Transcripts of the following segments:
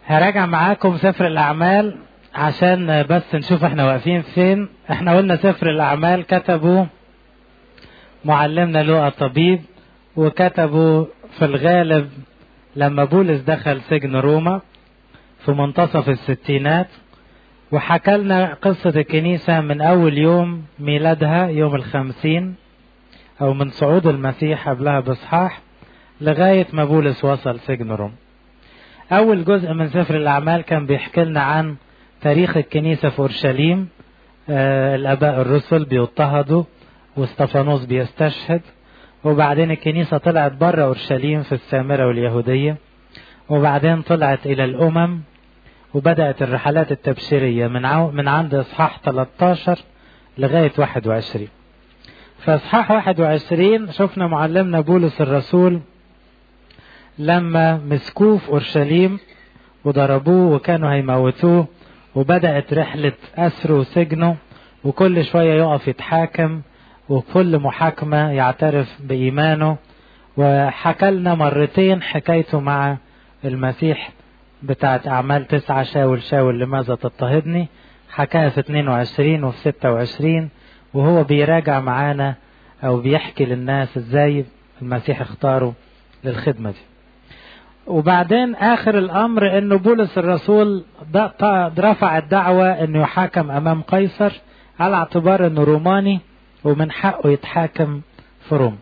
هراجع معاكم سفر الأعمال عشان بس نشوف احنا واقفين فين احنا قلنا سفر الأعمال كتبه معلمنا لوقا طبيب وكتبوا في الغالب لما بولس دخل سجن روما في منتصف الستينات وحكى لنا قصة الكنيسة من أول يوم ميلادها يوم الخمسين أو من صعود المسيح قبلها بإصحاح لغاية ما بولس وصل سجن روما أول جزء من سفر الأعمال كان بيحكي لنا عن تاريخ الكنيسة في أورشليم آه الآباء الرسل بيضطهدوا واستفانوس بيستشهد وبعدين الكنيسة طلعت بره أورشليم في السامرة واليهودية وبعدين طلعت إلى الأمم وبدأت الرحلات التبشيرية من عو من عند إصحاح 13 لغاية 21 في إصحاح 21 شفنا معلمنا بولس الرسول لما مسكوه في أورشليم وضربوه وكانوا هيموتوه وبدأت رحلة أسره وسجنه وكل شوية يقف يتحاكم وكل محاكمة يعترف بإيمانه وحكى لنا مرتين حكايته مع المسيح بتاعت أعمال تسعة شاول شاول لماذا تضطهدني حكاها في 22 وفي 26 وهو بيراجع معانا أو بيحكي للناس إزاي المسيح اختاره للخدمة دي وبعدين آخر الأمر إنه بولس الرسول رفع الدعوة إنه يحاكم أمام قيصر على اعتبار إنه روماني ومن حقه يتحاكم في روما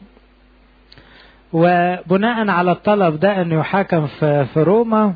وبناء على الطلب ده انه يحاكم في, في روما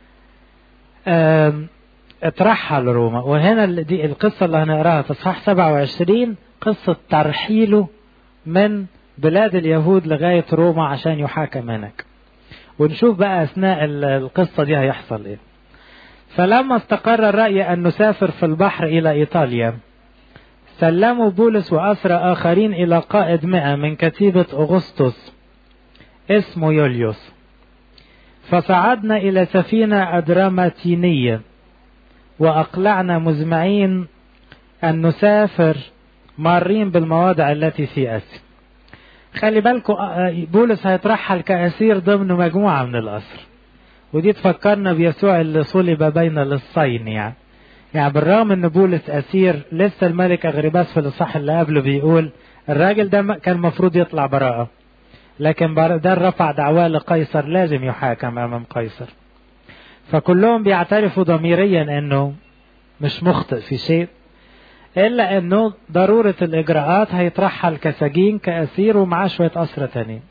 اترحل روما وهنا دي القصة اللي هنقراها في اصحاح 27 قصة ترحيله من بلاد اليهود لغاية روما عشان يحاكم هناك ونشوف بقى اثناء القصة دي هيحصل ايه فلما استقر الرأي ان نسافر في البحر الى ايطاليا سلموا بولس وأسرى آخرين إلى قائد مئة من كتيبة أغسطس اسمه يوليوس فصعدنا إلى سفينة أدراماتينية وأقلعنا مزمعين أن نسافر مارين بالمواضع التي في آسيا خلي بالكم بولس هيترحل كأسير ضمن مجموعة من الأسر ودي تفكرنا بيسوع اللي صلب بين للصين يعني يعني بالرغم ان بولس اسير لسه الملك اغرباس في الاصحاح اللي قبله بيقول الراجل ده كان المفروض يطلع براءة لكن ده رفع دعواه لقيصر لازم يحاكم امام قيصر فكلهم بيعترفوا ضميريا انه مش مخطئ في شيء الا انه ضرورة الاجراءات هيترحل كسجين كاسير ومعاه شوية اسرة تانيين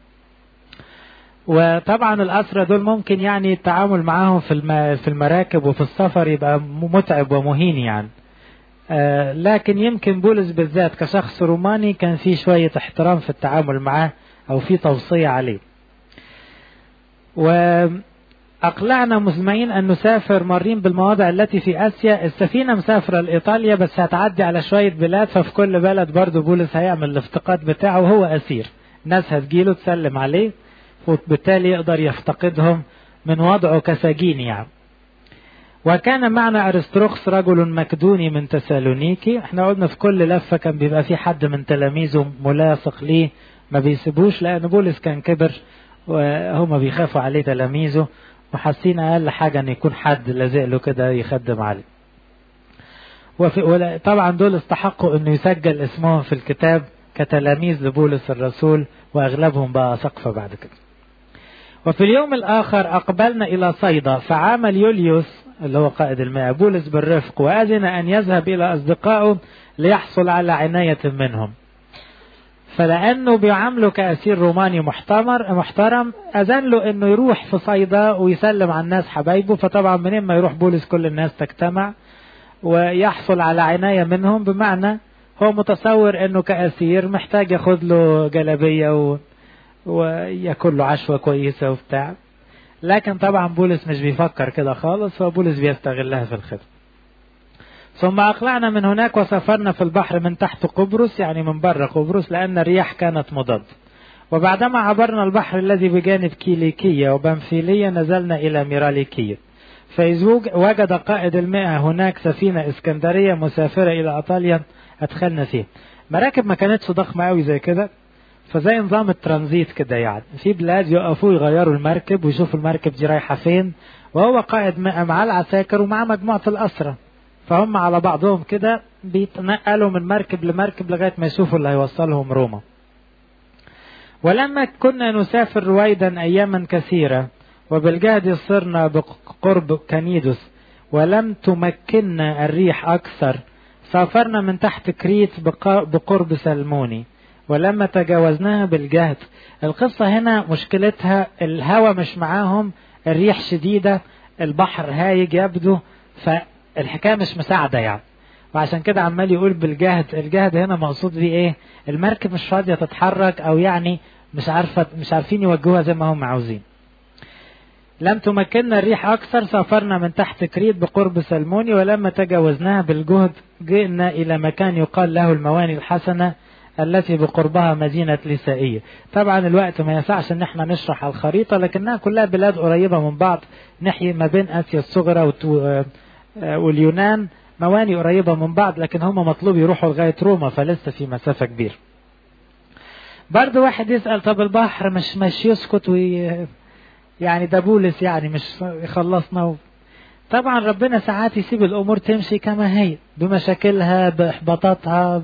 وطبعا الأسرة دول ممكن يعني التعامل معاهم في في المراكب وفي السفر يبقى متعب ومهين يعني آه لكن يمكن بولس بالذات كشخص روماني كان في شوية احترام في التعامل معاه أو في توصية عليه وأقلعنا مسمعين أن نسافر مارين بالمواضع التي في آسيا السفينة مسافرة لإيطاليا بس هتعدي على شوية بلاد ففي كل بلد برضه بولس هيعمل الافتقاد بتاعه وهو أسير ناس هتجيله تسلم عليه وبالتالي يقدر يفتقدهم من وضعه كسجين يعني وكان معنا أرستروخس رجل مكدوني من تسالونيكي احنا قلنا في كل لفة كان بيبقى في حد من تلاميذه ملاصق ليه ما بيسيبوش لأن بولس كان كبر وهما بيخافوا عليه تلاميذه وحاسين أقل حاجة أن يكون حد لازق له كده يخدم عليه وفي طبعا دول استحقوا أنه يسجل اسمهم في الكتاب كتلاميذ لبولس الرسول وأغلبهم بقى سقفة بعد كده وفي اليوم الآخر أقبلنا إلى صيدا فعامل يوليوس اللي هو قائد الماء بولس بالرفق وأذن أن يذهب إلى أصدقائه ليحصل على عناية منهم فلأنه بيعامله كأسير روماني محتمر محترم أذن له أنه يروح في صيدا ويسلم على الناس حبايبه فطبعا منين ما يروح بولس كل الناس تجتمع ويحصل على عناية منهم بمعنى هو متصور أنه كأسير محتاج ياخد له جلبية و... وياكل له عشوة كويسة وبتاع لكن طبعا بولس مش بيفكر كده خالص فبولس بيستغلها في الخدمة ثم أقلعنا من هناك وسافرنا في البحر من تحت قبرص يعني من بره قبرص لأن الرياح كانت مضاد وبعدما عبرنا البحر الذي بجانب كيليكية وبنفيلية نزلنا إلى ميراليكية فإذ وجد قائد المئة هناك سفينة اسكندرية مسافرة إلى إيطاليا أدخلنا فيه مراكب ما كانتش ضخمة قوي زي كده فزي نظام الترانزيت كده يعني في بلاد يقفوا يغيروا المركب ويشوفوا المركب دي رايحة فين وهو قائد مع العساكر ومع مجموعة الأسرة فهم على بعضهم كده بيتنقلوا من مركب لمركب لغاية ما يشوفوا اللي هيوصلهم روما ولما كنا نسافر رويدا أياما كثيرة وبالجهد صرنا بقرب كنيدوس ولم تمكننا الريح أكثر سافرنا من تحت كريت بقرب سلموني ولما تجاوزناها بالجهد القصة هنا مشكلتها الهواء مش معاهم الريح شديدة البحر هايج يبدو فالحكاية مش مساعدة يعني وعشان كده عمال يقول بالجهد الجهد هنا مقصود بيه ايه المركب مش فاضية تتحرك او يعني مش عارفة مش عارفين يوجهوها زي ما هم عاوزين لم تمكننا الريح أكثر سافرنا من تحت كريت بقرب سلموني ولما تجاوزناها بالجهد جئنا إلى مكان يقال له المواني الحسنة التي بقربها مدينة ليسائية طبعا الوقت ما يسعش ان احنا نشرح الخريطة لكنها كلها بلاد قريبة من بعض ناحية ما بين اسيا الصغرى واليونان مواني قريبة من بعض لكن هم مطلوب يروحوا لغاية روما فلسه في مسافة كبيرة برضه واحد يسأل طب البحر مش مش يسكت وي يعني ده بولس يعني مش يخلصنا و... طبعا ربنا ساعات يسيب الامور تمشي كما هي بمشاكلها باحباطاتها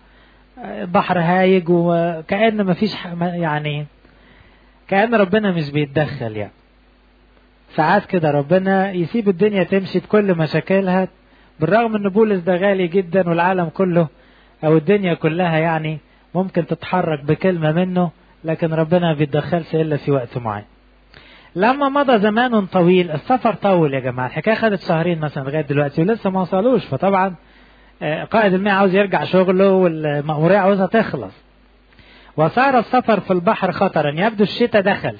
بحر هايج وكأن ما فيش يعني كأن ربنا مش بيتدخل يعني ساعات كده ربنا يسيب الدنيا تمشي بكل مشاكلها بالرغم ان بولس ده غالي جدا والعالم كله او الدنيا كلها يعني ممكن تتحرك بكلمة منه لكن ربنا ما بيتدخلش الا في وقت معين لما مضى زمان طويل السفر طول يا جماعة الحكاية خدت شهرين مثلا لغاية دلوقتي ولسه ما وصلوش فطبعا قائد الماء عاوز يرجع شغله والمأمورية عاوزها تخلص وصار السفر في البحر خطرا يبدو الشتاء دخل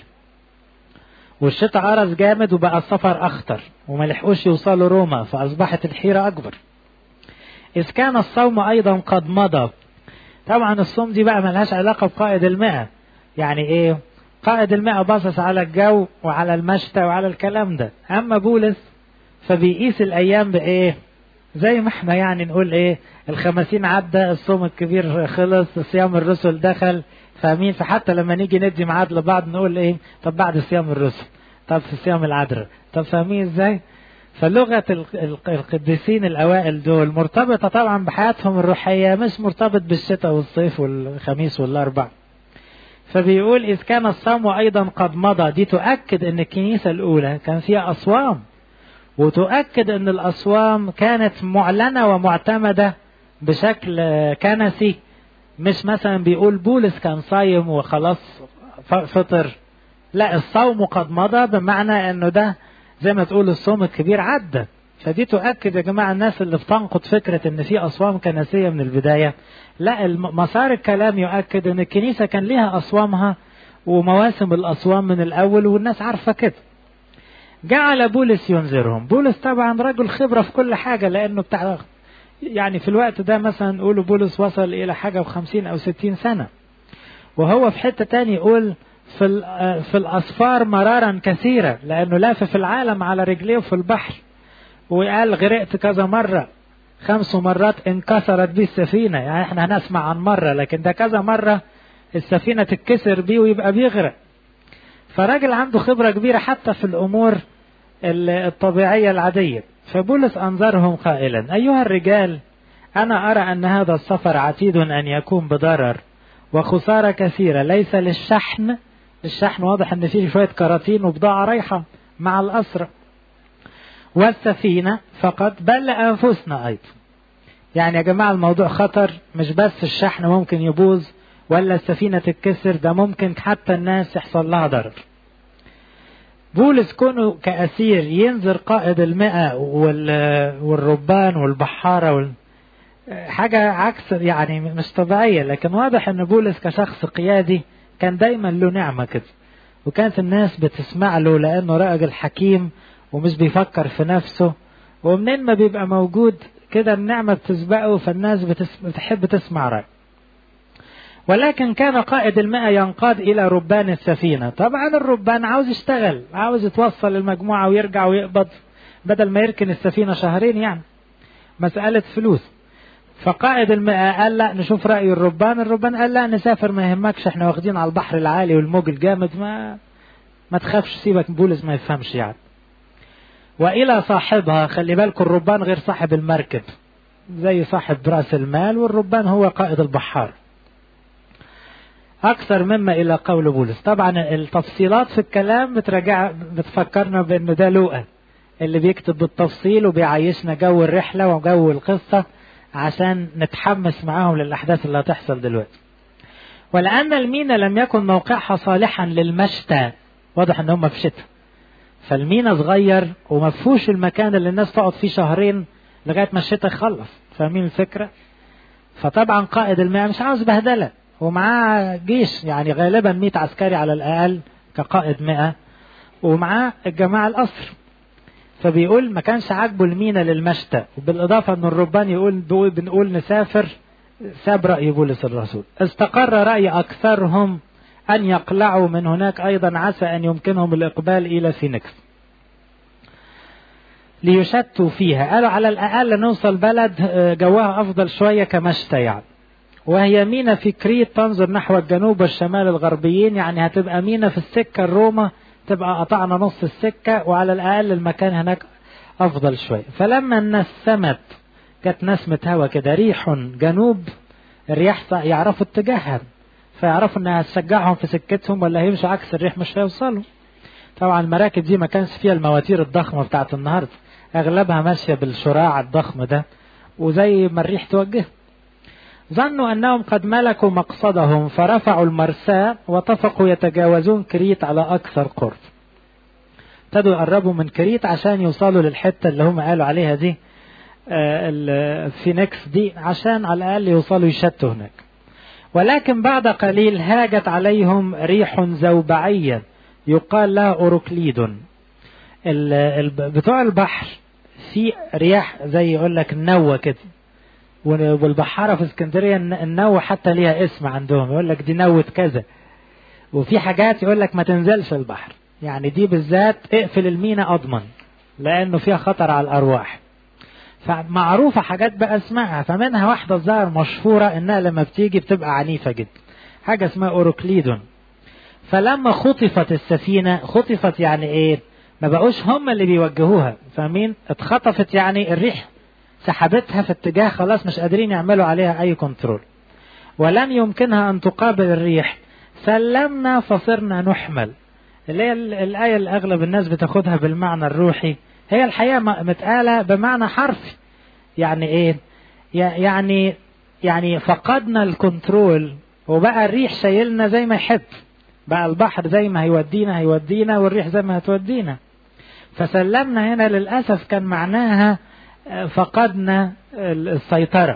والشتاء قرص جامد وبقى السفر أخطر وما لحقوش يوصلوا روما فأصبحت الحيرة أكبر إذ كان الصوم أيضا قد مضى طبعا الصوم دي بقى ملهاش علاقة بقائد الماء يعني إيه قائد الماء باصص على الجو وعلى المشتى وعلى الكلام ده أما بولس فبيقيس الأيام بإيه زي ما احنا يعني نقول ايه الخمسين عدى الصوم الكبير خلص صيام الرسل دخل فاهمين فحتى لما نيجي ندي ميعاد لبعض نقول ايه طب بعد صيام الرسل طب في صيام العذراء طب فاهمين ازاي فلغة القديسين الأوائل دول مرتبطة طبعا بحياتهم الروحية مش مرتبط بالشتاء والصيف والخميس والأربع فبيقول إذ كان الصوم أيضا قد مضى دي تؤكد أن الكنيسة الأولى كان فيها أصوام وتؤكد أن الأصوام كانت معلنة ومعتمدة بشكل كنسي مش مثلا بيقول بولس كان صايم وخلاص فطر لا الصوم قد مضى بمعنى أنه ده زي ما تقول الصوم الكبير عدى فدي تؤكد يا جماعة الناس اللي بتنقد فكرة ان في اصوام كنسية من البداية لا مسار الكلام يؤكد ان الكنيسة كان ليها اصوامها ومواسم الاصوام من الاول والناس عارفة كده جعل بولس ينذرهم بولس طبعا رجل خبرة في كل حاجة لانه بتاع يعني في الوقت ده مثلا نقول بولس وصل الى حاجة وخمسين او ستين سنة وهو في حتة تاني يقول في في الاسفار مرارا كثيرة لانه لف في العالم على رجليه في البحر وقال غرقت كذا مرة خمس مرات انكسرت بيه السفينة يعني احنا هنسمع عن مرة لكن ده كذا مرة السفينة تتكسر بيه ويبقى بيغرق فراجل عنده خبرة كبيرة حتى في الأمور الطبيعية العادية فبولس أنظرهم قائلا أيها الرجال أنا أرى أن هذا السفر عتيد أن يكون بضرر وخسارة كثيرة ليس للشحن الشحن واضح أن فيه شوية كراتين وبضاعة رايحة مع الأسرة والسفينة فقط بل لأنفسنا أيضا يعني يا جماعة الموضوع خطر مش بس الشحن ممكن يبوظ ولا السفينة تتكسر ده ممكن حتى الناس يحصل لها ضرر بولس كونه كأسير ينذر قائد المئة والربان والبحارة وال... حاجة عكس يعني مش طبيعية لكن واضح ان بولس كشخص قيادي كان دايما له نعمة كده وكانت الناس بتسمع له لانه راجل حكيم ومش بيفكر في نفسه ومنين ما بيبقى موجود كده النعمة بتسبقه فالناس بتس... بتحب تسمع رأي ولكن كان قائد المئة ينقاد إلى ربان السفينة طبعا الربان عاوز يشتغل عاوز يتوصل المجموعة ويرجع ويقبض بدل ما يركن السفينة شهرين يعني مسألة فلوس فقائد المئة قال لا نشوف رأي الربان الربان قال لا نسافر ما يهمكش احنا واخدين على البحر العالي والموج الجامد ما ما تخافش سيبك بولس ما يفهمش يعني وإلى صاحبها خلي بالكم الربان غير صاحب المركب زي صاحب رأس المال والربان هو قائد البحار أكثر مما إلى قول بولس طبعا التفصيلات في الكلام بترجع بتفكرنا بأنه ده لوقا اللي بيكتب بالتفصيل وبيعيشنا جو الرحلة وجو القصة عشان نتحمس معاهم للأحداث اللي هتحصل دلوقتي ولأن المينا لم يكن موقعها صالحا للمشتى واضح ان هم في شتاء فالمينا صغير وما فيهوش المكان اللي الناس تقعد فيه شهرين لغايه ما الشتاء يخلص فاهمين الفكره فطبعا قائد المياه مش عاوز بهدله ومعاه جيش يعني غالبا 100 عسكري على الاقل كقائد 100 ومعاه الجماعه القصر فبيقول ما كانش عاجبه المينا للمشتى وبالاضافه ان الربان يقول بنقول نسافر ساب رأي بولس الرسول استقر رأي أكثرهم أن يقلعوا من هناك أيضا عسى أن يمكنهم الإقبال إلى فينيكس ليشتوا فيها قالوا على الأقل نوصل بلد جواها أفضل شوية كمشتى يعني وهي مينا في كريت تنظر نحو الجنوب والشمال الغربيين يعني هتبقى مينا في السكة الروما تبقى قطعنا نص السكة وعلى الأقل المكان هناك أفضل شوية فلما الناس سمت جت نسمة هوا كده ريح جنوب الرياح يعرفوا اتجاهها فيعرفوا انها هتشجعهم في سكتهم ولا هيمشوا عكس الريح مش هيوصلوا طبعا المراكب دي ما كانش فيها المواتير الضخمة بتاعت النهاردة اغلبها ماشية بالشراع الضخم ده وزي ما الريح توجه ظنوا انهم قد ملكوا مقصدهم فرفعوا المرساة واتفقوا يتجاوزون كريت على اكثر قرب ابتدوا يقربوا من كريت عشان يوصلوا للحتة اللي هم قالوا عليها دي الفينيكس دي عشان على الأقل يوصلوا يشتوا هناك ولكن بعد قليل هاجت عليهم ريح زوبعية يقال لها أوروكليد بتوع البحر في رياح زي يقول لك النوة كده والبحارة في اسكندرية النوة حتى ليها اسم عندهم يقول لك دي نوة كذا وفي حاجات يقول لك ما تنزلش البحر يعني دي بالذات اقفل المينا أضمن لأنه فيها خطر على الأرواح فمعروفة حاجات بقى اسمها فمنها واحدة الظاهر مشهورة انها لما بتيجي بتبقى عنيفة جدا حاجة اسمها اوروكليدون فلما خطفت السفينة خطفت يعني ايه ما بقوش هم اللي بيوجهوها فاهمين اتخطفت يعني الريح سحبتها في اتجاه خلاص مش قادرين يعملوا عليها اي كنترول ولم يمكنها ان تقابل الريح سلمنا فصرنا نحمل اللي هي الآية اللي أغلب الناس بتاخدها بالمعنى الروحي هي الحقيقة متقالة بمعنى حرفي يعني ايه يعني يعني فقدنا الكنترول وبقى الريح شايلنا زي ما يحب بقى البحر زي ما هيودينا هيودينا والريح زي ما هتودينا فسلمنا هنا للأسف كان معناها فقدنا السيطرة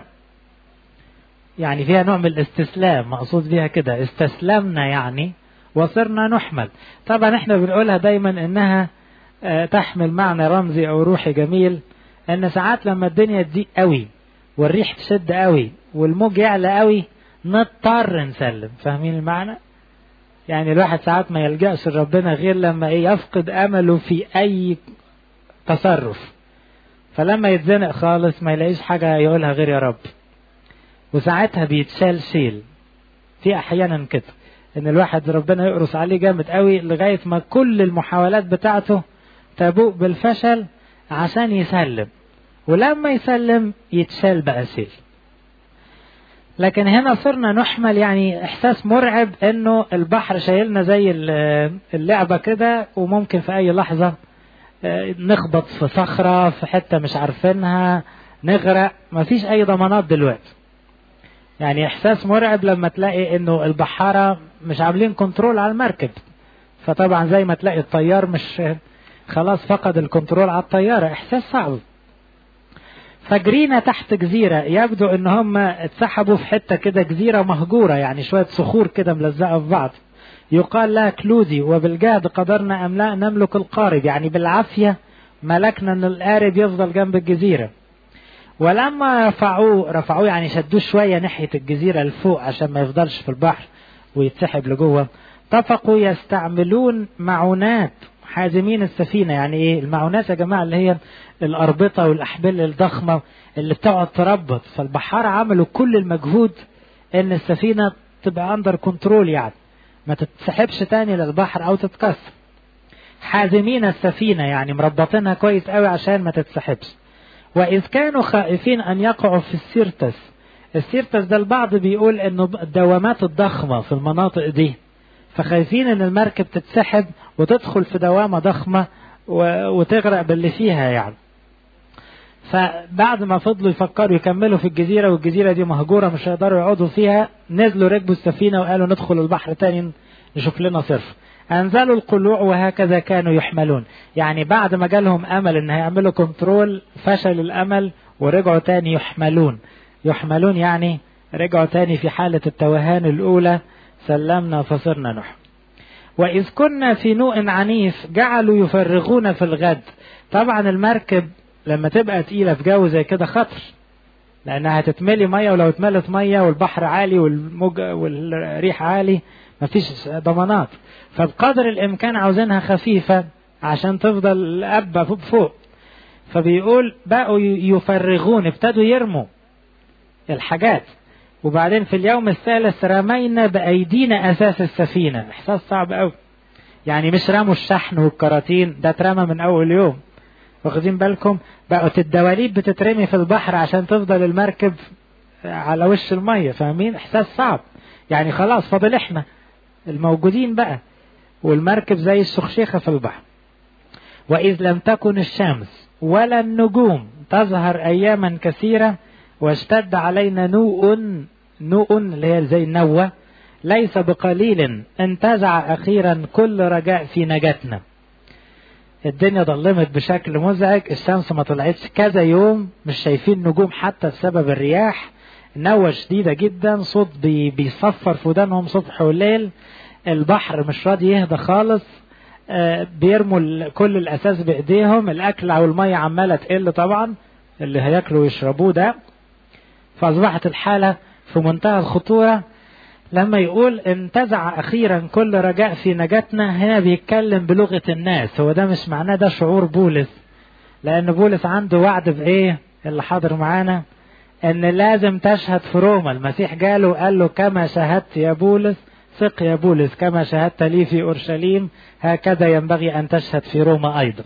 يعني فيها نوع من الاستسلام مقصود بيها كده استسلمنا يعني وصرنا نحمل طبعا احنا بنقولها دايما انها تحمل معنى رمزي او روحي جميل ان ساعات لما الدنيا تضيق قوي والريح تشد قوي والموج يعلى قوي نضطر نسلم فاهمين المعنى يعني الواحد ساعات ما يلجأش لربنا غير لما ايه يفقد امله في اي تصرف فلما يتزنق خالص ما يلاقيش حاجة يقولها غير يا رب وساعتها بيتشال شيل في احيانا كده ان الواحد ربنا يقرص عليه جامد قوي لغاية ما كل المحاولات بتاعته تبوء بالفشل عشان يسلم ولما يسلم يتشال بقى سيل لكن هنا صرنا نحمل يعني احساس مرعب انه البحر شايلنا زي اللعبة كده وممكن في اي لحظة نخبط في صخرة في حتة مش عارفينها نغرق مفيش اي ضمانات دلوقتي يعني احساس مرعب لما تلاقي انه البحارة مش عاملين كنترول على المركب فطبعا زي ما تلاقي الطيار مش خلاص فقد الكنترول على الطيارة احساس صعب فجرينا تحت جزيرة يبدو ان هم اتسحبوا في حتة كده جزيرة مهجورة يعني شوية صخور كده ملزقة في بعض يقال لها كلودي وبالجهد قدرنا أم لا نملك القارب يعني بالعافية ملكنا ان القارب يفضل جنب الجزيرة ولما رفعوه رفعوه يعني شدوه شوية ناحية الجزيرة لفوق عشان ما يفضلش في البحر ويتسحب لجوه اتفقوا يستعملون معونات حازمين السفينة يعني ايه المعونات يا جماعة اللي هي الأربطة والأحبال الضخمة اللي بتقعد تربط فالبحارة عملوا كل المجهود ان السفينة تبقى اندر كنترول يعني ما تتسحبش تاني للبحر او تتكسر حازمين السفينة يعني مربطينها كويس قوي عشان ما تتسحبش وإذ كانوا خائفين أن يقعوا في السيرتس السيرتس ده البعض بيقول انه الدوامات الضخمة في المناطق دي فخايفين ان المركب تتسحب وتدخل في دوامة ضخمة وتغرق باللي فيها يعني فبعد ما فضلوا يفكروا يكملوا في الجزيرة والجزيرة دي مهجورة مش هيقدروا يقعدوا فيها نزلوا ركبوا السفينة وقالوا ندخل البحر تاني نشوف لنا صرف أنزلوا القلوع وهكذا كانوا يحملون يعني بعد ما جالهم أمل إن هيعملوا كنترول فشل الأمل ورجعوا تاني يحملون يحملون يعني رجعوا تاني في حالة التوهان الأولى سلمنا فصرنا نحن وإذ كنا في نوء عنيف جعلوا يفرغون في الغد طبعا المركب لما تبقى تقيلة في جو زي كده خطر لأنها هتتملي مية ولو اتملت مية والبحر عالي والموج والريح عالي مفيش ضمانات فبقدر الإمكان عاوزينها خفيفة عشان تفضل أبة فوق فبيقول بقوا يفرغون ابتدوا يرموا الحاجات وبعدين في اليوم الثالث رمينا بأيدينا أساس السفينة إحساس صعب أوي يعني مش رموا الشحن والكراتين ده اترمى من أول يوم واخدين بالكم بقت الدواليب بتترمي في البحر عشان تفضل المركب على وش المية فاهمين إحساس صعب يعني خلاص فاضل إحنا الموجودين بقى والمركب زي الشخشيخة في البحر وإذ لم تكن الشمس ولا النجوم تظهر أياما كثيرة واشتد علينا نوء نوء اللي هي زي النوة ليس بقليل انتزع أخيرا كل رجاء في نجاتنا الدنيا ضلمت بشكل مزعج الشمس ما طلعتش كذا يوم مش شايفين نجوم حتى بسبب الرياح نوة شديدة جدا صوت بي بيصفر في ودانهم صبح وليل البحر مش راضي يهدى خالص آه بيرموا كل الأساس بإيديهم الأكل أو المية عمالة تقل طبعا اللي هياكلوا ويشربوه ده فأصبحت الحالة في منتهى الخطورة لما يقول انتزع أخيرا كل رجاء في نجاتنا هنا بيتكلم بلغة الناس هو ده مش معناه ده شعور بولس لأن بولس عنده وعد بإيه اللي حاضر معانا ان لازم تشهد في روما المسيح جاله وقال له كما شهدت يا بولس ثق يا بولس كما شهدت لي في اورشليم هكذا ينبغي ان تشهد في روما ايضا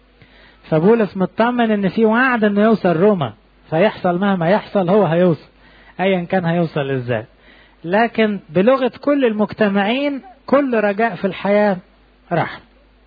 فبولس مطمن ان في وعد انه يوصل روما فيحصل مهما يحصل هو هيوصل ايا كان هيوصل ازاي لكن بلغة كل المجتمعين كل رجاء في الحياة راح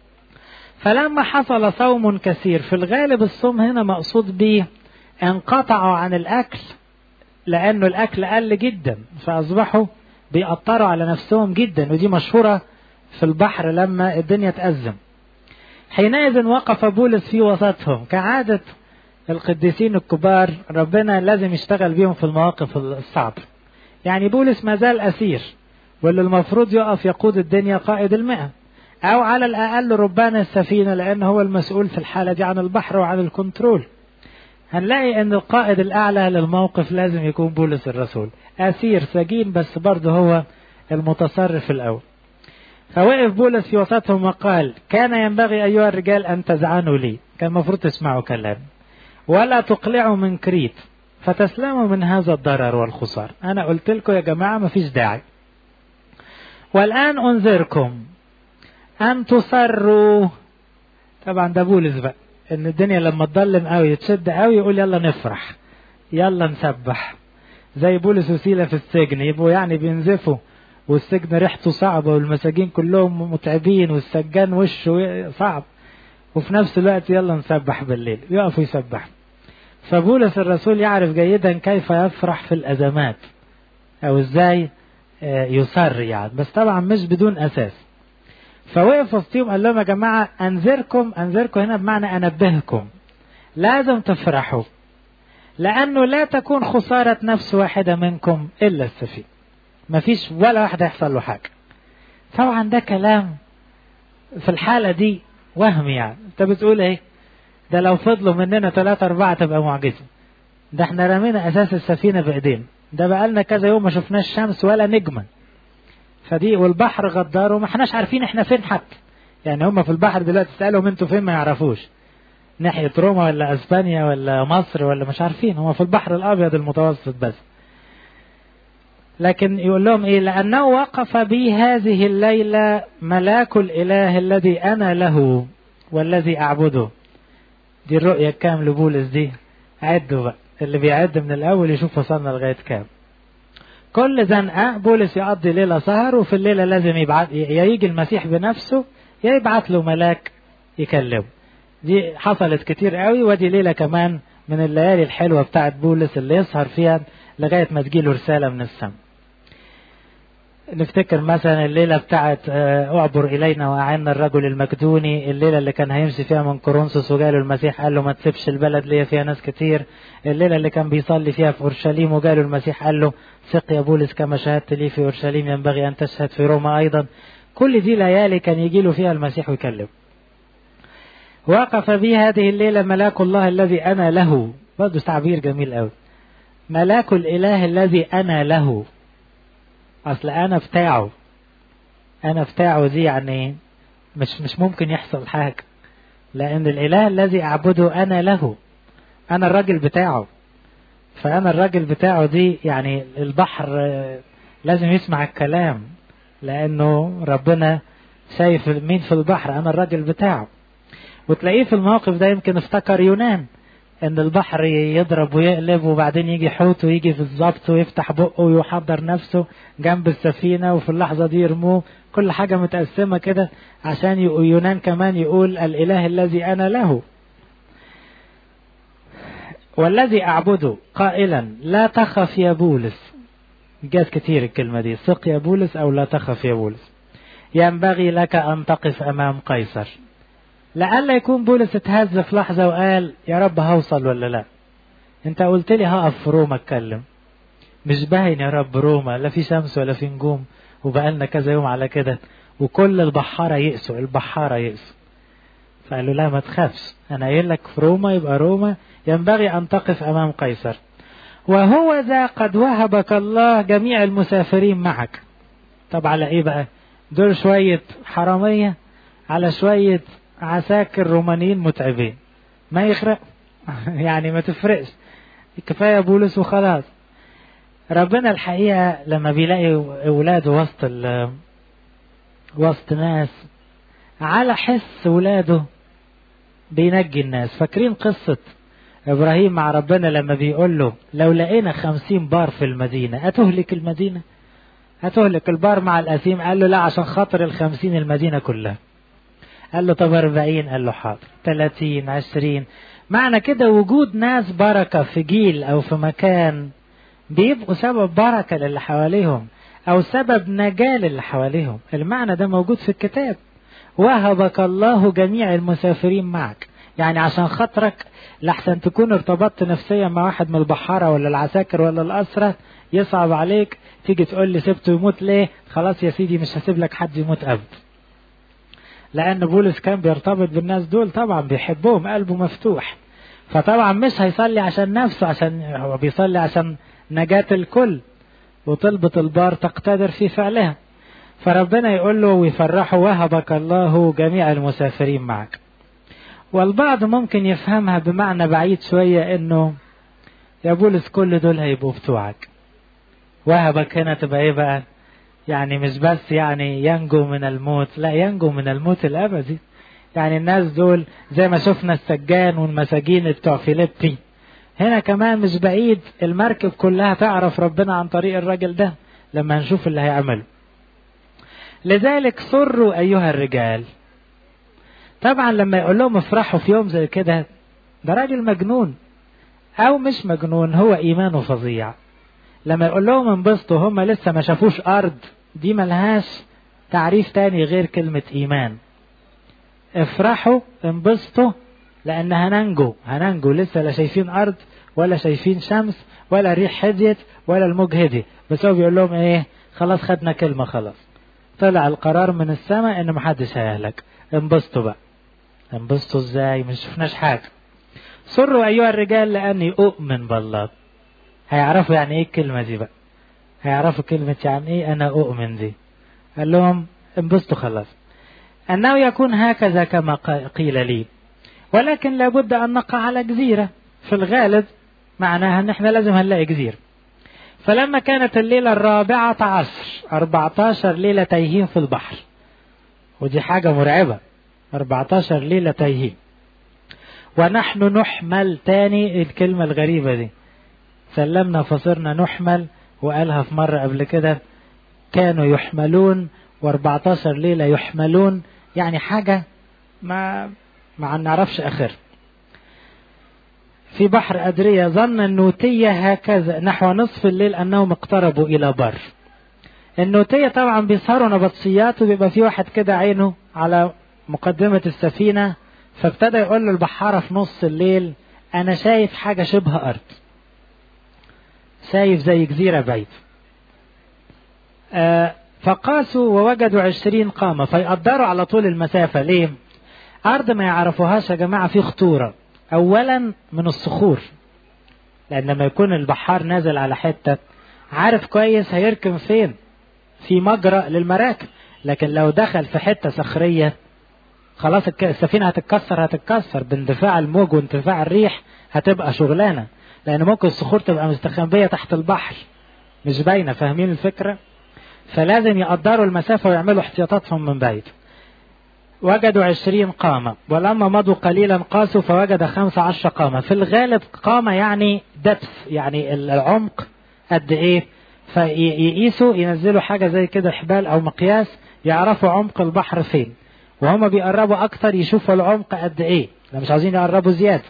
فلما حصل صوم كثير في الغالب الصوم هنا مقصود به انقطعوا عن الأكل لأنه الأكل قل جدا فأصبحوا بيقطروا على نفسهم جدا ودي مشهورة في البحر لما الدنيا تأزم حينئذ وقف بولس في وسطهم كعادة القديسين الكبار ربنا لازم يشتغل بيهم في المواقف الصعبة يعني بولس ما زال أسير واللي المفروض يقف يقود الدنيا قائد المئة أو على الأقل ربان السفينة لأنه هو المسؤول في الحالة دي عن البحر وعن الكنترول هنلاقي ان القائد الاعلى للموقف لازم يكون بولس الرسول اسير سجين بس برضه هو المتصرف الاول فوقف بولس في وسطهم وقال كان ينبغي ايها الرجال ان تزعنوا لي كان المفروض تسمعوا كلام ولا تقلعوا من كريت فتسلموا من هذا الضرر والخسار انا قلت لكم يا جماعه مفيش داعي والان انذركم ان تصروا طبعا ده بولس بقى ان الدنيا لما تضلم قوي تشد قوي يقول يلا نفرح يلا نسبح زي بولس وسيله في السجن يبقوا يعني بينزفوا والسجن ريحته صعبه والمساجين كلهم متعبين والسجان وشه صعب وفي نفس الوقت يلا نسبح بالليل يقفوا يسبحوا فبولس الرسول يعرف جيدا كيف يفرح في الازمات او ازاي يصر يعني بس طبعا مش بدون اساس فوقف وسطيهم قال لهم يا جماعة أنذركم أنذركم هنا بمعنى أنبهكم لازم تفرحوا لأنه لا تكون خسارة نفس واحدة منكم إلا السفينة مفيش ولا واحد هيحصل له حاجة طبعا ده كلام في الحالة دي وهم يعني انت بتقول ايه ده لو فضلوا مننا ثلاثة أربعة تبقى معجزة ده احنا رمينا أساس السفينة بإيدينا ده بقالنا كذا يوم ما شفناش شمس ولا نجمة فدي والبحر غدار وما احناش عارفين احنا فين حتى يعني هم في البحر دلوقتي تسألهم انتوا فين ما يعرفوش ناحية روما ولا اسبانيا ولا مصر ولا مش عارفين هم في البحر الابيض المتوسط بس لكن يقول لهم ايه لانه وقف بي هذه الليله ملاك الاله الذي انا له والذي اعبده دي الرؤيه كام لبولس دي عدوا بقى اللي بيعد من الاول يشوف وصلنا لغايه كام كل زنقه بولس يقضي ليله سهر وفي الليله لازم يبعت يا يجي المسيح بنفسه يا يبعت له ملاك يكلمه دي حصلت كتير قوي ودي ليله كمان من الليالي الحلوه بتاعت بولس اللي يسهر فيها لغايه ما تجيله رساله من السماء نفتكر مثلا الليله بتاعت اعبر الينا واعنا الرجل المكدوني الليله اللي كان هيمشي فيها من كورنثوس وجاله المسيح قال له ما تسيبش البلد ليا فيها ناس كتير الليله اللي كان بيصلي فيها في اورشليم وجاله المسيح قال له ثق يا بولس كما شهدت لي في اورشليم ينبغي ان تشهد في روما ايضا كل دي ليالي كان يجي له فيها المسيح ويكلمه وقف بي هذه الليله ملاك الله الذي انا له برضه تعبير جميل قوي ملاك الاله الذي انا له اصل انا بتاعه انا بتاعه دي يعني مش مش ممكن يحصل حاجه لان الاله الذي اعبده انا له انا الراجل بتاعه فانا الراجل بتاعه دي يعني البحر لازم يسمع الكلام لانه ربنا شايف مين في البحر انا الراجل بتاعه وتلاقيه في الموقف ده يمكن افتكر يونان ان البحر يضرب ويقلب وبعدين يجي حوت ويجي في الظبط ويفتح بقه ويحضر نفسه جنب السفينة وفي اللحظة دي يرموه كل حاجة متقسمة كده عشان يونان كمان يقول الإله الذي أنا له والذي أعبده قائلا لا تخف يا بولس جات كتير الكلمة دي ثق يا بولس أو لا تخف يا بولس ينبغي لك أن تقف أمام قيصر لألا يكون بولس اتهز في لحظة وقال يا رب هوصل ولا لا انت قلت لي هقف في روما اتكلم مش باين يا رب روما لا في شمس ولا في نجوم وبقالنا كذا يوم على كده وكل البحارة يئسوا البحارة يئسوا فقال له لا ما تخافش انا قايل لك في روما يبقى روما ينبغي ان تقف امام قيصر وهو ذا قد وهبك الله جميع المسافرين معك طب على ايه بقى دول شوية حرامية على شوية عساكر رومانيين متعبين ما يخرق يعني ما تفرقش كفاية بولس وخلاص ربنا الحقيقة لما بيلاقي أولاده وسط ال وسط ناس على حس ولاده بينجي الناس فاكرين قصة إبراهيم مع ربنا لما بيقول له لو لقينا خمسين بار في المدينة أتهلك المدينة هتهلك البار مع الأثيم قال له لا عشان خاطر الخمسين المدينة كلها قال له طب أربعين قال له حاضر تلاتين عشرين معنى كده وجود ناس بركة في جيل أو في مكان بيبقوا سبب بركة للي حواليهم أو سبب نجاة للي حواليهم المعنى ده موجود في الكتاب وهبك الله جميع المسافرين معك يعني عشان خاطرك لحسن تكون ارتبطت نفسيا مع واحد من البحارة ولا العساكر ولا الأسرة يصعب عليك تيجي تقول لي سبته يموت ليه خلاص يا سيدي مش هسيب لك حد يموت أبدا لأن بولس كان بيرتبط بالناس دول طبعا بيحبهم قلبه مفتوح فطبعا مش هيصلي عشان نفسه عشان هو بيصلي عشان نجاة الكل وطلبة البار تقتدر في فعلها فربنا يقول له ويفرحه وهبك الله جميع المسافرين معك والبعض ممكن يفهمها بمعنى بعيد شوية انه يا بولس كل دول هيبقوا بتوعك وهبك هنا تبقى ايه بقى يعني مش بس يعني ينجو من الموت لا ينجو من الموت الابدي يعني الناس دول زي ما شفنا السجان والمساجين بتوع فيليبي هنا كمان مش بعيد المركب كلها تعرف ربنا عن طريق الراجل ده لما نشوف اللي هيعمله لذلك سروا أيها الرجال طبعا لما يقول لهم افرحوا في يوم زي كده ده راجل مجنون أو مش مجنون هو إيمانه فظيع لما يقول لهم انبسطوا هم لسه ما شافوش أرض دي ملهاش تعريف تاني غير كلمة إيمان افرحوا انبسطوا لأن هننجو هننجو لسه لا شايفين أرض ولا شايفين شمس ولا ريح هديت ولا الموج هدي بس هو بيقول لهم إيه خلاص خدنا كلمة خلاص طلع القرار من السماء إن محدش هيهلك انبسطوا بقى انبسطوا إزاي مش شفناش حاجة سروا أيها الرجال لأني أؤمن بالله هيعرفوا يعني إيه الكلمة دي بقى هيعرفوا كلمة يعني إيه أنا أؤمن دي قال لهم انبسطوا خلاص أنه يكون هكذا كما قيل لي ولكن لابد أن نقع على جزيرة في الغالب معناها أن احنا لازم هنلاقي جزيرة فلما كانت الليلة الرابعة عشر أربعة عشر ليلة تايهين في البحر ودي حاجة مرعبة أربعة عشر ليلة تايهين ونحن نحمل تاني الكلمة الغريبة دي سلمنا فصرنا نحمل وقالها في مرة قبل كده كانوا يحملون و14 ليلة يحملون يعني حاجة ما ما نعرفش آخر في بحر أدرية ظن النوتية هكذا نحو نصف الليل أنهم اقتربوا إلى بر النوتية طبعا بيسهروا نبطشيات وبيبقى في واحد كده عينه على مقدمة السفينة فابتدى يقول له البحارة في نص الليل أنا شايف حاجة شبه أرض شايف زي جزيرة بعيد آه فقاسوا ووجدوا عشرين قامة فيقدروا على طول المسافة ليه أرض ما يعرفوهاش يا جماعة في خطورة أولا من الصخور لأن لما يكون البحار نازل على حتة عارف كويس هيركن فين في مجرى للمراكب لكن لو دخل في حتة صخرية خلاص السفينة هتتكسر هتتكسر باندفاع الموج واندفاع الريح هتبقى شغلانة لأن ممكن الصخور تبقى مستخبية تحت البحر مش باينة فاهمين الفكرة فلازم يقدروا المسافة ويعملوا احتياطاتهم من بعيد وجدوا عشرين قامة ولما مضوا قليلا قاسوا فوجد خمسة عشر قامة في الغالب قامة يعني دبس يعني العمق قد ايه فيقيسوا ينزلوا حاجة زي كده حبال او مقياس يعرفوا عمق البحر فين وهم بيقربوا اكتر يشوفوا العمق قد ايه لا مش عايزين يقربوا زيادة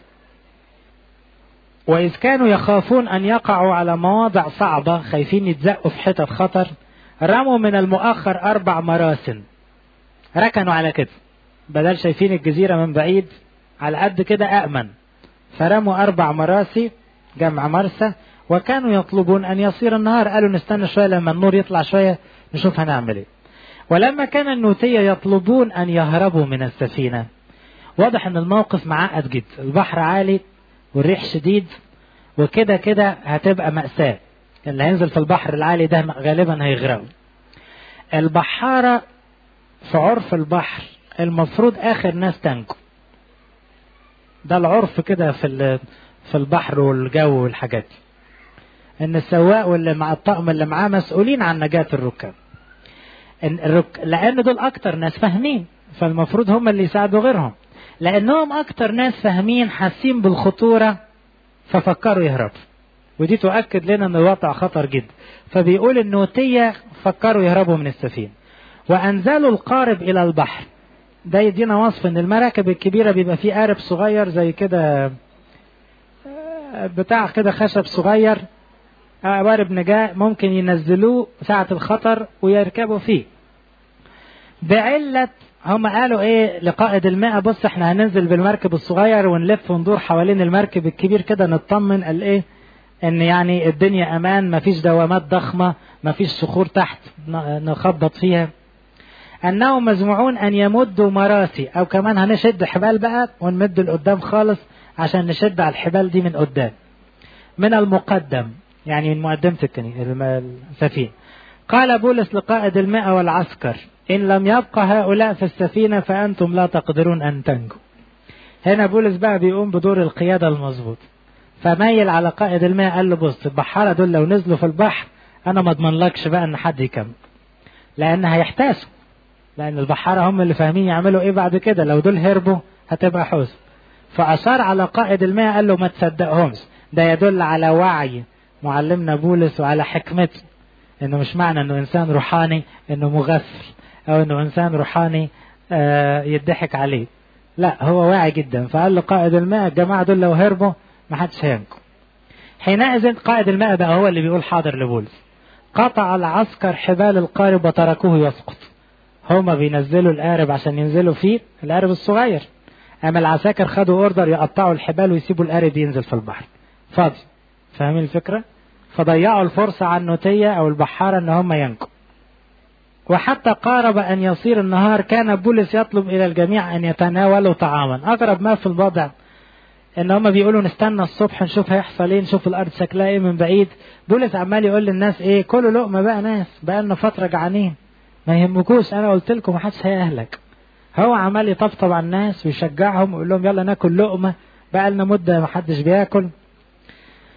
وإذ كانوا يخافون أن يقعوا على مواضع صعبة خايفين يتزقوا في حتت خطر رموا من المؤخر أربع مراسم ركنوا على كده بدل شايفين الجزيرة من بعيد على قد كده أأمن فرموا أربع مراسي جمع مرسى وكانوا يطلبون أن يصير النهار قالوا نستنى شوية لما النور يطلع شوية نشوف هنعمل إيه ولما كان النوتية يطلبون أن يهربوا من السفينة واضح أن الموقف معقد جدا البحر عالي والريح شديد وكده كده هتبقى مأساة اللي هينزل في البحر العالي ده غالبا هيغرقوا البحارة في عرف البحر المفروض آخر ناس تنجو ده العرف كده في في البحر والجو والحاجات دي ان السواق واللي مع الطقم اللي معاه مسؤولين عن نجاة الركاب إن الرك... لان دول اكتر ناس فاهمين فالمفروض هم اللي يساعدوا غيرهم لانهم اكتر ناس فاهمين حاسين بالخطورة ففكروا يهربوا ودي تؤكد لنا ان الوضع خطر جدا فبيقول النوتية فكروا يهربوا من السفينة وانزلوا القارب الى البحر ده يدينا وصف ان المراكب الكبيرة بيبقى فيه قارب صغير زي كده بتاع كده خشب صغير قوارب نجاة ممكن ينزلوه ساعة الخطر ويركبوا فيه بعلة هم قالوا ايه لقائد الماء بص احنا هننزل بالمركب الصغير ونلف وندور حوالين المركب الكبير كده نطمن قال ايه ان يعني الدنيا امان مفيش دوامات ضخمة مفيش صخور تحت نخبط فيها انهم مزموعون ان يمدوا مراسي او كمان هنشد حبال بقى ونمد لقدام خالص عشان نشد على الحبال دي من قدام من المقدم يعني من مقدمة السفينة قال بولس لقائد الماء والعسكر إن لم يبقى هؤلاء في السفينة فأنتم لا تقدرون أن تنجوا هنا بولس بقى بيقوم بدور القيادة المظبوط فميل على قائد الماء قال له بص البحارة دول لو نزلوا في البحر أنا ما اضمنلكش بقى إن حد يكمل لأن هيحتاسوا لأن البحارة هم اللي فاهمين يعملوا إيه بعد كده لو دول هربوا هتبقى حزن فأشار على قائد الماء قال له ما تصدقهمش ده يدل على وعي معلمنا بولس وعلى حكمته انه مش معنى انه انسان روحاني انه مغفل او انه انسان روحاني آه يضحك عليه لا هو واعي جدا فقال له قائد الماء الجماعة دول لو هربوا ما حدش هينجو حينئذ قائد الماء بقى هو اللي بيقول حاضر لبولس قطع العسكر حبال القارب وتركوه يسقط هما بينزلوا القارب عشان ينزلوا فيه القارب الصغير اما العساكر خدوا اوردر يقطعوا الحبال ويسيبوا القارب ينزل في البحر فاضي فاهمين الفكرة فضيعوا الفرصة على النوتية او البحارة ان هم ينجوا وحتى قارب ان يصير النهار كان بولس يطلب الى الجميع ان يتناولوا طعاما اغرب ما في الوضع ان هم بيقولوا نستنى الصبح نشوف هيحصل ايه نشوف الارض شكلها ايه من بعيد بولس عمال يقول للناس ايه كلوا لقمه بقى ناس بقى لنا فتره جعانين ما يهمكوش انا قلت لكم محدش هيهلك هو عمال يطبطب على الناس ويشجعهم ويقول لهم يلا ناكل لقمه بقى لنا مده ما حدش بياكل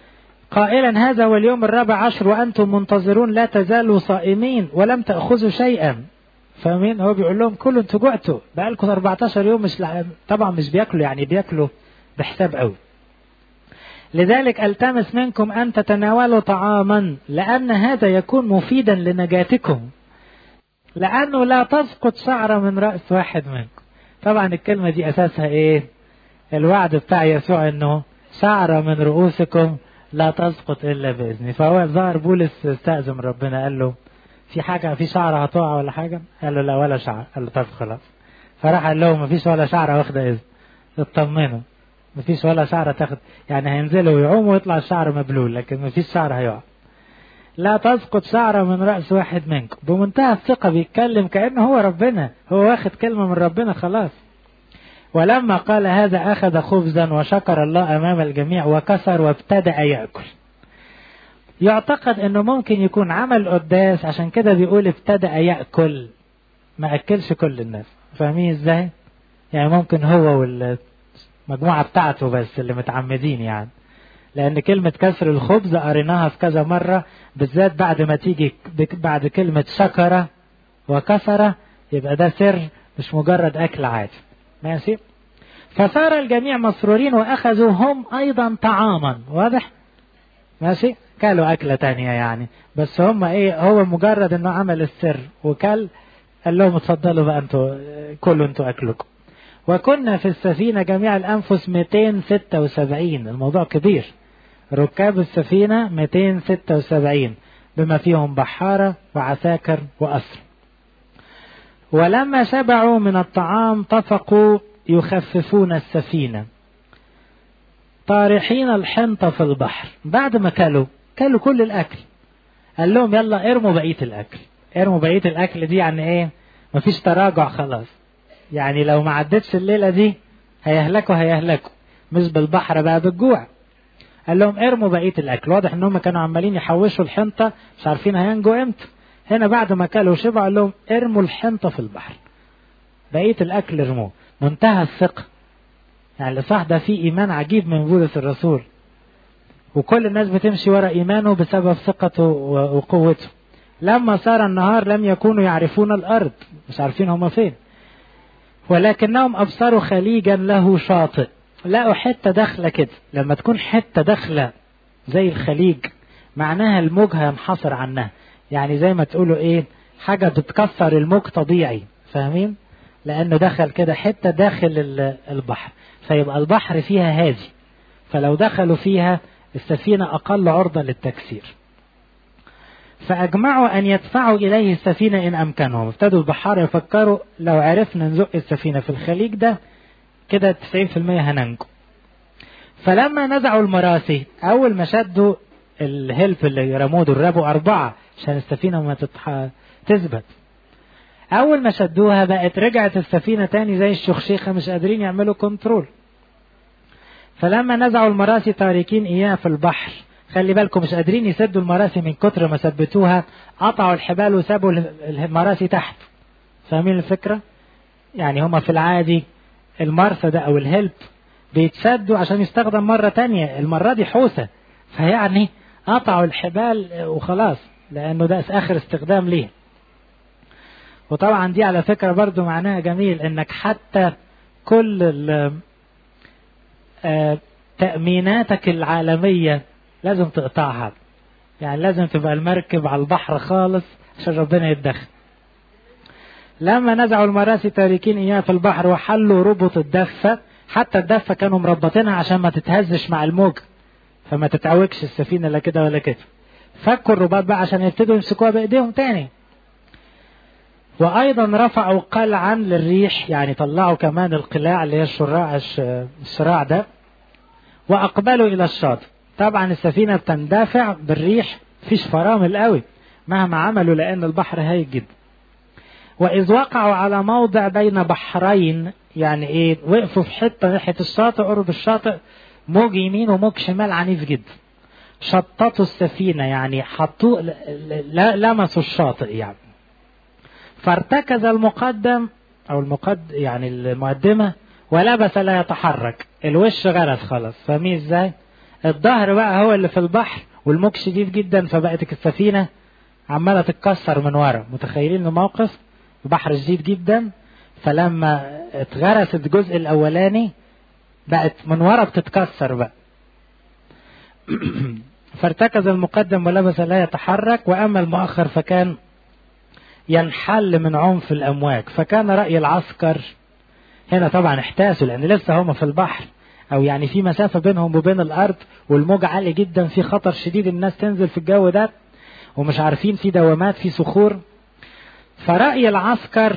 قائلا هذا هو اليوم الرابع عشر وأنتم منتظرون لا تزالوا صائمين ولم تأخذوا شيئا فاهمين هو بيقول لهم كلوا انتوا جعتوا بقالكم 14 يوم مش لع... طبعا مش بياكلوا يعني بياكلوا بحساب قوي لذلك التمس منكم ان تتناولوا طعاما لان هذا يكون مفيدا لنجاتكم لانه لا تسقط شعره من راس واحد منكم طبعا الكلمه دي اساسها ايه الوعد بتاع يسوع انه شعره من رؤوسكم لا تسقط الا باذني فهو ظهر بولس استاذن ربنا قال له في حاجه في شعره هتقع ولا حاجه قال له لا ولا شعر قال له طب خلاص فراح قال له مفيش ولا شعره واخده اذن اطمنوا مفيش ولا شعره تاخد يعني هينزلوا ويعوموا ويطلع الشعر مبلول لكن مفيش شعر هيقع لا تسقط شعرة من رأس واحد منكم بمنتهى الثقة بيتكلم كأنه هو ربنا هو واخد كلمة من ربنا خلاص ولما قال هذا أخذ خبزا وشكر الله أمام الجميع وكسر وابتدأ يأكل يعتقد أنه ممكن يكون عمل قداس عشان كده بيقول ابتدأ يأكل ما أكلش كل الناس فاهمين إزاي يعني ممكن هو والمجموعة بتاعته بس اللي متعمدين يعني لأن كلمة كسر الخبز قريناها في كذا مرة بالذات بعد ما تيجي بعد كلمة شكر وكسر يبقى ده سر مش مجرد أكل عادي ماشي فصار الجميع مسرورين وأخذوا هم أيضا طعاما واضح ماشي كلوا أكلة تانية يعني بس هم إيه هو مجرد إنه عمل السر وكل قال لهم اتفضلوا بقى انتوا كلوا انتوا أكلكم وكنا في السفينة جميع الأنفس 276 الموضوع كبير ركاب السفينة 276 بما فيهم بحارة وعساكر وأسر ولما شبعوا من الطعام طفقوا يخففون السفينة طارحين الحنطة في البحر بعد ما كلوا كلوا كل الأكل قال لهم يلا ارموا بقية الأكل ارموا بقية الأكل دي يعني ايه مفيش تراجع خلاص يعني لو ما عدتش الليلة دي هيهلكوا هيهلكوا مش بالبحر بقى بالجوع قال لهم ارموا بقية الأكل واضح إن هم كانوا عمالين يحوشوا الحنطة مش عارفين هينجوا امتى هنا بعد ما كلوا وشبعوا قال لهم ارموا الحنطة في البحر بقية الأكل ارموه منتهى الثقة يعني الإصحاح ده فيه إيمان عجيب من بولس الرسول وكل الناس بتمشي ورا إيمانه بسبب ثقته وقوته لما صار النهار لم يكونوا يعرفون الأرض مش عارفين هما فين ولكنهم أبصروا خليجا له شاطئ لقوا حتة داخلة كده لما تكون حتة داخلة زي الخليج معناها الموج هينحصر عنها يعني زي ما تقولوا ايه حاجة بتكسر الموج طبيعي فاهمين لانه دخل كده حتة داخل البحر فيبقى البحر فيها هادي فلو دخلوا فيها السفينة اقل عرضة للتكسير فأجمعوا أن يدفعوا إليه السفينة إن أمكنهم ابتدوا البحار يفكروا لو عرفنا نزق السفينة في الخليج ده كده 90% هننجو فلما نزعوا المراسي أول ما شدوا الهلف اللي رموه دول رموا أربعة عشان السفينة ما تتح... تثبت أول ما شدوها بقت رجعت السفينة تاني زي الشخشيخة مش قادرين يعملوا كنترول فلما نزعوا المراسي تاركين إياه في البحر خلي بالكم مش قادرين يسدوا المراسي من كتر ما ثبتوها قطعوا الحبال وسابوا المراسي تحت فاهمين الفكرة؟ يعني هما في العادي المرسى ده أو الهلب بيتسدوا عشان يستخدم مرة تانية المرة دي حوسة فيعني قطعوا الحبال وخلاص لأنه ده آخر استخدام ليه وطبعا دي على فكرة برضو معناها جميل انك حتى كل تأميناتك العالمية لازم تقطعها يعني لازم تبقى المركب على البحر خالص عشان ربنا يتدخل لما نزعوا المراسي تاركين اياه في البحر وحلوا ربط الدفة حتى الدفة كانوا مربطينها عشان ما تتهزش مع الموج فما تتعوجش السفينة لا كده ولا كده فكوا الرباط بقى عشان يبتدوا يمسكوها بايديهم تاني وايضا رفعوا قلعا للريح يعني طلعوا كمان القلاع اللي هي الشراع الشراع ده واقبلوا الى الشاطئ طبعا السفينة بتندفع بالريح فيش فرامل قوي مهما عملوا لان البحر هايج جدا واذ وقعوا على موضع بين بحرين يعني ايه وقفوا في حته ناحيه الشاطئ قرب الشاطئ موج يمين وموج شمال عنيف جدا شططوا السفينه يعني حطوا لمسوا الشاطئ يعني فارتكز المقدم او المقد يعني المقدمه ولبس لا يتحرك الوش غرس خلاص فاهمين ازاي الظهر بقى هو اللي في البحر والموج شديد جدا فبقت السفينة عمالة تتكسر من ورا متخيلين الموقف بحر شديد جدا فلما اتغرست الجزء الأولاني بقت من ورا بتتكسر بقى فارتكز المقدم ولبس لا يتحرك وأما المؤخر فكان ينحل من عنف الأمواج فكان رأي العسكر هنا طبعا احتاسوا لأن لسه هم في البحر أو يعني في مسافة بينهم وبين الأرض والموج عالي جدا في خطر شديد الناس تنزل في الجو ده ومش عارفين في دوامات في صخور فرأي العسكر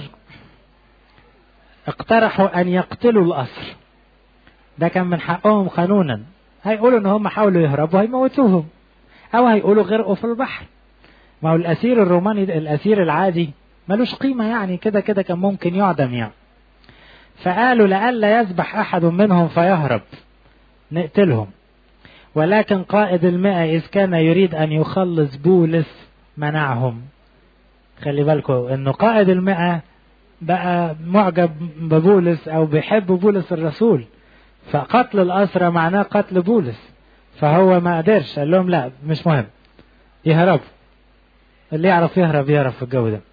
اقترحوا أن يقتلوا الأسر ده كان من حقهم قانونا هيقولوا ان هم حاولوا يهربوا هيموتوهم او هيقولوا غرقوا في البحر ما هو الاسير الروماني الاسير العادي ملوش قيمة يعني كده كده كان ممكن يعدم يعني فقالوا لئلا يسبح احد منهم فيهرب نقتلهم ولكن قائد المئة إذ كان يريد أن يخلص بولس منعهم خلي بالكم أنه قائد المئة بقى معجب ببولس أو بيحب بولس الرسول فقتل الأسرى معناه قتل بولس فهو ما قدرش قال لهم لا مش مهم يهرب اللي يعرف يهرب يهرب في الجو ده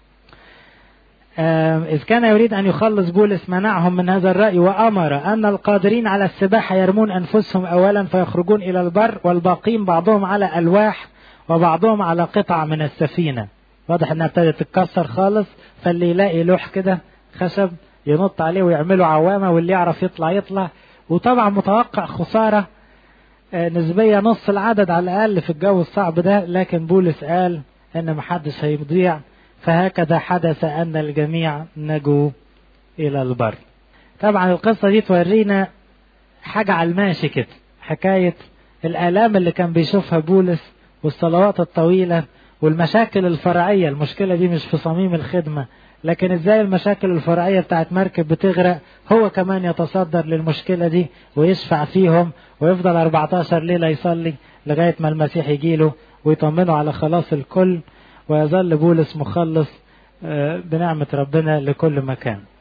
إذ كان يريد أن يخلص بولس منعهم من هذا الرأي وأمر أن القادرين على السباحة يرمون أنفسهم أولا فيخرجون إلى البر والباقين بعضهم على ألواح وبعضهم على قطع من السفينة واضح أنها ابتدت تتكسر خالص فاللي يلاقي لوح كده خشب ينط عليه ويعملوا عوامة واللي يعرف يطلع يطلع وطبعا متوقع خسارة نسبية نص العدد على الأقل في الجو الصعب ده لكن بولس قال إن محدش هيضيع فهكذا حدث أن الجميع نجوا إلى البر طبعا القصة دي تورينا حاجة على الماشي كده حكاية الآلام اللي كان بيشوفها بولس والصلوات الطويلة والمشاكل الفرعية المشكلة دي مش في صميم الخدمة لكن ازاي المشاكل الفرعية بتاعت مركب بتغرق هو كمان يتصدر للمشكلة دي ويشفع فيهم ويفضل 14 ليلة يصلي لغاية ما المسيح يجيله ويطمنه على خلاص الكل ويظل بولس مخلص بنعمة ربنا لكل مكان